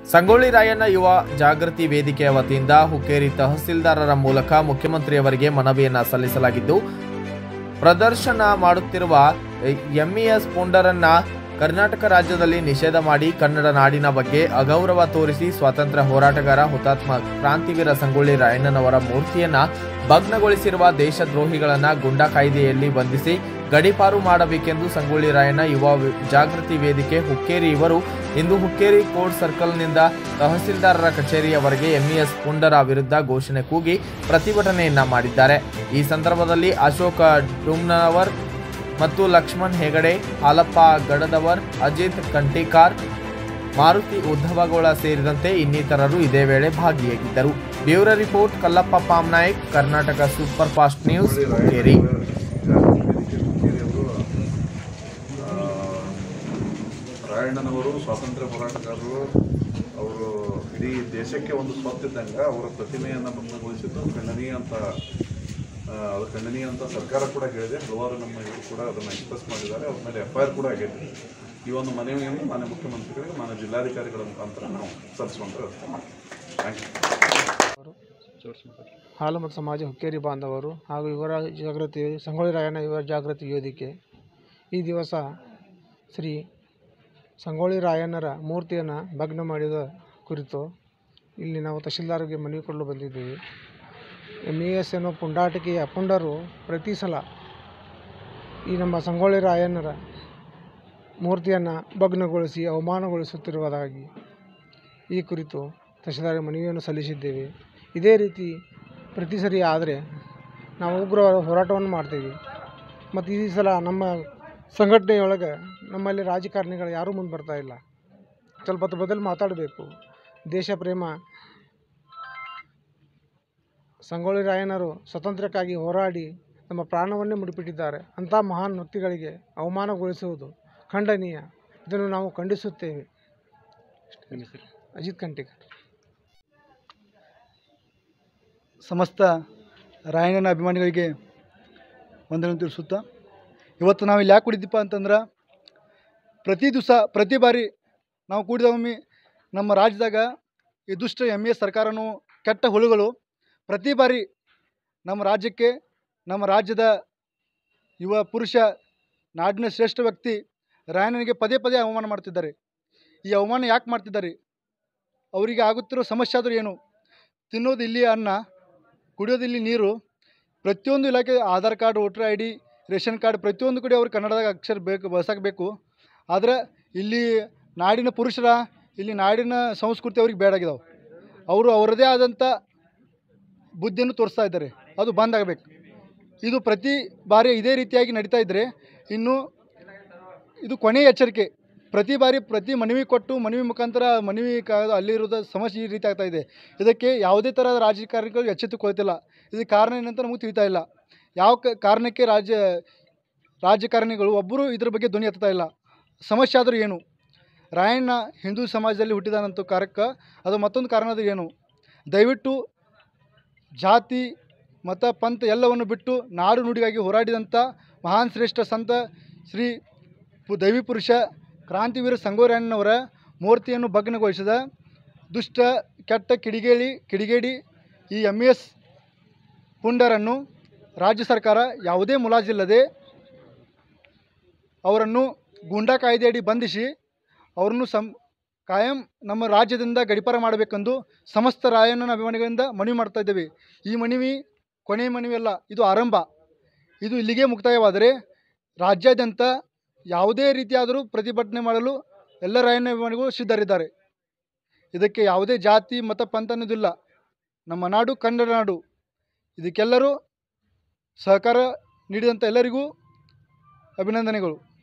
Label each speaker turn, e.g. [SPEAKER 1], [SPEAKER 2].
[SPEAKER 1] ಸಂಗೊಳ್ಳಿ ರಾಯಣ್ಣ ಯುವ ಜಾಗೃತಿ ವೇದಿಕೆಯ ವತಿಯಿಂದ ಹುಕ್ಕೇರಿ ತಹಸೀಲ್ದಾರರ ಮೂಲಕ ಮುಖ್ಯಮಂತ್ರಿಯವರಿಗೆ ಮನವಿಯನ್ನ ಸಲ್ಲಿಸಲಾಗಿದ್ದು ಪ್ರದರ್ಶನ ಮಾಡುತ್ತಿರುವ ಎಂಇಎಸ್ ಪುಂಡರನ್ನ ಕರ್ನಾಟಕ ರಾಜ್ಯದಲ್ಲಿ ನಿಷೇಧ ಮಾಡಿ ಕನ್ನಡ ನಾಡಿನ ಬಗ್ಗೆ ಅಗೌರವ ತೋರಿಸಿ ಸ್ವಾತಂತ್ರ್ಯ ಹೋರಾಟಗಾರ ಹುತಾತ್ಮ ಕ್ರಾಂತಿವೀರ ಸಂಗೊಳ್ಳಿ ರಾಯಣ್ಣನವರ ಮೂರ್ತಿಯನ್ನ ಭಗ್ನಗೊಳಿಸಿರುವ ದೇಶದ್ರೋಹಿಗಳನ್ನ ಗುಂಡಾ ಕಾಯ್ದೆಯಲ್ಲಿ ಬಂಧಿಸಿ ಗಡೀಪಾರು ಮಾಡಬೇಕೆಂದು ಸಂಗೊಳ್ಳಿ ರಾಯಣ್ಣ ಯುವ ವಿ- ಜಾಗೃತಿ ವೇದಿಕೆ ಹುಕ್ಕೇರಿ ಇವರು ಇಂದು ಹುಕ್ಕೇರಿ ಕೋರ್ಟ್ ಸರ್ಕಲ್ನಿಂದ ತಹಸೀಲ್ದಾರರ ಕಚೇರಿಯವರೆಗೆ ಎಂಇಎಸ್ ಪುಂಡರ ವಿರುದ್ಧ ಘೋಷಣೆ ಕೂಗಿ ಪ್ರತಿಭಟನೆಯನ್ನ ಮಾಡಿದ್ದಾರೆ ಈ ಸಂದರ್ಭದಲ್ಲಿ ಅಶೋಕ ಡುಮ್ನವರ್ ಮತ್ತು ಲಕ್ಷ್ಮಣ್ ಹೆಗಡೆ ಹಾಲಪ್ಪ ಗಡದವರ್ ಅಜಿತ್ ಕಂಟಿಕಾರ್ ಮಾರುತಿ ಉದ್ದವಗೋಳ ಸೇರಿದಂತೆ ಇನ್ನಿತರರು ಇದೇ ವೇಳೆ ಭಾಗಿಯಾಗಿದ್ದರು bureau report Kallappa Pamnayak Karnataka super fast news Hukkeri
[SPEAKER 2] ರಾಯಣ್ಣನವರು ಸ್ವಾತಂತ್ರ್ಯ ಹೋರಾಟಗಾರರು ಅವರು ಇಡೀ ದೇಶಕ್ಕೆ ಒಂದು ಸ್ವತ್ತಿದ್ದಂಗೆ ಅವರ ಪ್ರತಿಮೆಯನ್ನು ಭಂಗಗೊಳಿಸಿದ್ದು ಖಂಡನೀಯ ಅಂತ ಆ, ಅದು ಖಂಡನೀಯ ಅಂತ ಸರ್ಕಾರ ಕೂಡ ಹೇಳಿದೆ ಹಲವಾರು ನಮ್ಮ ಇವರು ಕೂಡ ಅದನ್ನು ಎಕ್ಸ್ಪ್ರೆಸ್ ಮಾಡಿದ್ದಾರೆ ಅವ್ರ ಮೇಲೆ ಎಫ್ ಐ ಆರ್ ಕೂಡ ಆಗೈತೆ ಈ ಒಂದು ಮನವಿಯನ್ನು ಮಾನ್ಯ ಮುಖ್ಯಮಂತ್ರಿಗಳಿಗೆ ಮಾನ್ಯ ಜಿಲ್ಲಾಧಿಕಾರಿಗಳ ಮುಖಾಂತರ ನಾವು ಸಲ್ಲಿಸುವಂಥ ವ್ಯವಸ್ಥೆ ಮಾಡ್ತೀವಿ ಥ್ಯಾಂಕ್ ಯು
[SPEAKER 3] ಹಾಲುಮತ ಸಮಾಜ ಹುಕ್ಕೇರಿ ಬಾಂಧವರು ಹಾಗೂ ಯುವರ ಜಾಗೃತಿ ಸಂಗೊಳ್ಳಿ ರಾಯಣ್ಣ ಯುವ ಜಾಗೃತಿ ವೇದಿಕೆ ಈ ದಿವಸ ಶ್ರೀ ಸಂಗೊಳ್ಳಿ ರಾಯಣ್ಣರ ಮೂರ್ತಿಯನ್ನು ಭಗ್ನ ಮಾಡಿದ ಕುರಿತು ಇಲ್ಲಿ ನಾವು ತಹಶೀಲ್ದಾರ್ಗೆ ಮನವಿ ಕೊಡಲು ಬಂದಿದ್ದೀವಿ ಎಮ್ ಇ ಎಸ್ ಅನ್ನೋ ಪುಂಡಾಟಿಕೆಯ ಪುಂಡರು ಪ್ರತಿ ಸಲ ಈ ನಮ್ಮ ಸಂಗೊಳ್ಳಿ ರಾಯಣ್ಣರ ಮೂರ್ತಿಯನ್ನು ಭಗ್ನಗೊಳಿಸಿ ಅವಮಾನಗೊಳಿಸುತ್ತಿರುವುದಾಗಿ ಈ ಕುರಿತು ತಹಶೀಲ್ದಾರ್ಗೆ ಮನವಿಯನ್ನು ಸಲ್ಲಿಸಿದ್ದೇವೆ ಇದೇ ರೀತಿ ಪ್ರತಿ ಸರಿ ಆದರೆ ನಾವು ಉಗ್ರವಾದ ಹೋರಾಟವನ್ನು ಮಾಡ್ತೀವಿ ಮತ್ತು ಈ ಸಲ ನಮ್ಮ ಸಂಘಟನೆಯೊಳಗೆ ನಮ್ಮಲ್ಲಿ ರಾಜಕಾರಣಿಗಳು ಯಾರೂ ಮುಂದೆ ಬರ್ತಾ ಇಲ್ಲ ಸ್ವಲ್ಪ ಹೊತ್ತು ಬದಲು ಮಾತಾಡಬೇಕು ದೇಶ ಪ್ರೇಮ ಸಂಗೊಳ್ಳಿ ರಾಯಣ್ಣರು ಸ್ವಾತಂತ್ರ್ಯಕ್ಕಾಗಿ ಹೋರಾಡಿ ನಮ್ಮ ಪ್ರಾಣವನ್ನೇ ಮುಡಿಪಿಟ್ಟಿದ್ದಾರೆ ಅಂಥ ಮಹಾನ್ ವ್ಯಕ್ತಿಗಳಿಗೆ ಅವಮಾನಗೊಳಿಸುವುದು ಖಂಡನೀಯ ಇದನ್ನು ನಾವು ಖಂಡಿಸುತ್ತೇವೆ ಅಜಿತ್ ಕಂಟಿಕರ್
[SPEAKER 4] ಸಮಸ್ತ ರಾಯಣ್ಣನ ಅಭಿಮಾನಿಗಳಿಗೆ ವಂದನೆ ತಿಳಿಸುತ್ತಾ ಇವತ್ತು ನಾವು ಇಲ್ಲಿ ಯಾಕೆ ಕುಡಿದೀಪ ಅಂತಂದ್ರೆ ಪ್ರತಿ ದಿವಸ ಪ್ರತಿ ಬಾರಿ ನಾವು ಕೂಡಿದೊಮ್ಮೆ ನಮ್ಮ ರಾಜ್ಯದಾಗ ಈ ದುಷ್ಟ ಎಮ್ ಎ ಸರ್ಕಾರನು ಕೆಟ್ಟ ಹುಳುಗಳು ಪ್ರತಿ ಬಾರಿ ನಮ್ಮ ರಾಜ್ಯಕ್ಕೆ ನಮ್ಮ ರಾಜ್ಯದ ಯುವ ಪುರುಷ ನಾಡಿನ ಶ್ರೇಷ್ಠ ವ್ಯಕ್ತಿ ರಾಯಣ್ಣನಿಗೆ ಪದೇ ಪದೇ ಅವಮಾನ ಮಾಡ್ತಿದ್ದಾರೆ ಈ ಅವಮಾನ ಯಾಕೆ ಮಾಡ್ತಿದ್ದಾರೆ ಅವರಿಗೆ ಆಗುತ್ತಿರೋ ಸಮಸ್ಯೆ ಆದರೂ ಏನು ತಿನ್ನೋದು ಇಲ್ಲಿ ಅನ್ನ ಕುಡಿಯೋದು ಇಲ್ಲಿ ನೀರು ಪ್ರತಿಯೊಂದು ಇಲಾಖೆ Aadhaar card voter I D ration card ಪ್ರತಿಯೊಂದು ಕಡೆ ಅವ್ರು ಕನ್ನಡದಾಗ ಅಕ್ಷರ ಬೇಕು ಬಳಸಕ್ಕೆ ಬೇಕು ಆದರೆ ಇಲ್ಲಿ ನಾಡಿನ ಪುರುಷರ ಇಲ್ಲಿ ನಾಡಿನ ಸಂಸ್ಕೃತಿ ಅವ್ರಿಗೆ ಬೇಡಾಗಿದಾವೆ ಅವರು ಅವರದೇ ಆದಂಥ ಬುದ್ಧಿಯನ್ನು ತೋರಿಸ್ತಾ ಇದ್ದಾರೆ ಅದು ಬಂದ್ ಆಗಬೇಕು ಇದು ಪ್ರತಿ ಬಾರಿ ಇದೇ ರೀತಿಯಾಗಿ ನಡೀತಾ ಇದ್ದರೆ ಇನ್ನು ಇದು ಕೊನೆಯ ಎಚ್ಚರಿಕೆ ಪ್ರತಿ ಬಾರಿ ಪ್ರತಿ ಮನವಿ ಕೊಟ್ಟು ಮನವಿ ಮುಖಾಂತರ ಮನವಿ ಕ ಅಲ್ಲಿರೋದ ಸಮಸ್ಯೆ ಈ ರೀತಿ ಆಗ್ತಾ ಇದೆ ಇದಕ್ಕೆ ಯಾವುದೇ ಥರದ ರಾಜಕಾರಣಿಗಳು ಎಚ್ಚೆತ್ತುಕೊಳ್ತಿಲ್ಲ ಇದಕ್ಕೆ ಕಾರಣ ಏನಂತ ನಮಗೆ ತಿಳಿತಾ ಇಲ್ಲ ಯಾವ ಕ- ಕಾರಣಕ್ಕೆ ರಾಜ್ಯ ರಾಜಕಾರಣಿಗಳು ಒಬ್ಬರು ಇದ್ರ ಬಗ್ಗೆ ಧ್ವನಿ ಎತ್ತಾ ಇಲ್ಲ ಸಮಸ್ಯೆ ಆದರೂ ಏನು ರಾಯಣ್ಣ ಹಿಂದೂ ಸಮಾಜದಲ್ಲಿ ಹುಟ್ಟಿದಾನಂತ ಕಾರಕ್ಕೆ ಅದು ಮತ್ತೊಂದು ಕಾರಣ ಅದು ಏನು ದಯವಿಟ್ಟು ಜಾತಿ ಮತ ಪಂಥ ಎಲ್ಲವನ್ನು ಬಿಟ್ಟು ನಾಡು ನುಡಿಗಾಗಿ ಹೋರಾಡಿದಂಥ ಮಹಾನ್ ಶ್ರೇಷ್ಠ ಸಂತ ಶ್ರೀ ಪು- ದೈವಿ ಪುರುಷ ಕ್ರಾಂತಿವೀರ ಸಂಗೋರಾಯಣ್ಣನವರ ಮೂರ್ತಿಯನ್ನು ಭಗ್ನಗೊಳಿಸಿದ ದುಷ್ಟ ಕೆಟ್ಟ ಕಿಡಿಗೇಳಿ ಕಿಡಿಗೇಡಿ ಈ ಎಮ್ ಎಸ್ ಪುಂಡರನ್ನು ರಾಜ್ಯ ಸರ್ಕಾರ ಯಾವುದೇ ಮುಲಾಜಿಲ್ಲದೆ ಅವರನ್ನು ಗೂಂಡಾ ಕಾಯ್ದೆಯಡಿ ಬಂಧಿಸಿ ಅವರನ್ನು ಸಂ ಕಾಯಂ ನಮ್ಮ ರಾಜ್ಯದಿಂದ ಗಡಿಪಾರ ಮಾಡಬೇಕೆಂದು ಸಮಸ್ತ ರಾಯಣ್ಣನ ಅಭಿಮಾನಿಗಳಿಂದ ಮನವಿ ಮಾಡ್ತಾ ಇದ್ದೇವೆ ಈ ಮನವಿ ಕೊನೆಯ ಮನವಿ ಅಲ್ಲ ಇದು ಆರಂಭ ಇದು ಇಲ್ಲಿಗೆ ಮುಕ್ತಾಯವಾದರೆ ರಾಜ್ಯಾದ್ಯಂತ ಯಾವುದೇ ರೀತಿಯಾದರೂ ಪ್ರತಿಭಟನೆ ಮಾಡಲು ಎಲ್ಲ ರಾಯಣ್ಣ ಅಭಿಮಾನಿಗಳು ಸಿದ್ಧರಿದ್ದಾರೆ ಇದಕ್ಕೆ ಯಾವುದೇ ಜಾತಿ ಮತ ಪಂಥ ಅನ್ನೋದಿಲ್ಲ ನಮ್ಮ ನಾಡು ಕನ್ನಡ ನಾಡು ಇದಕ್ಕೆಲ್ಲರೂ ಸಹಕಾರ ನೀಡಿದಂಥ ಎಲ್ಲರಿಗೂ ಅಭಿನಂದನೆಗಳು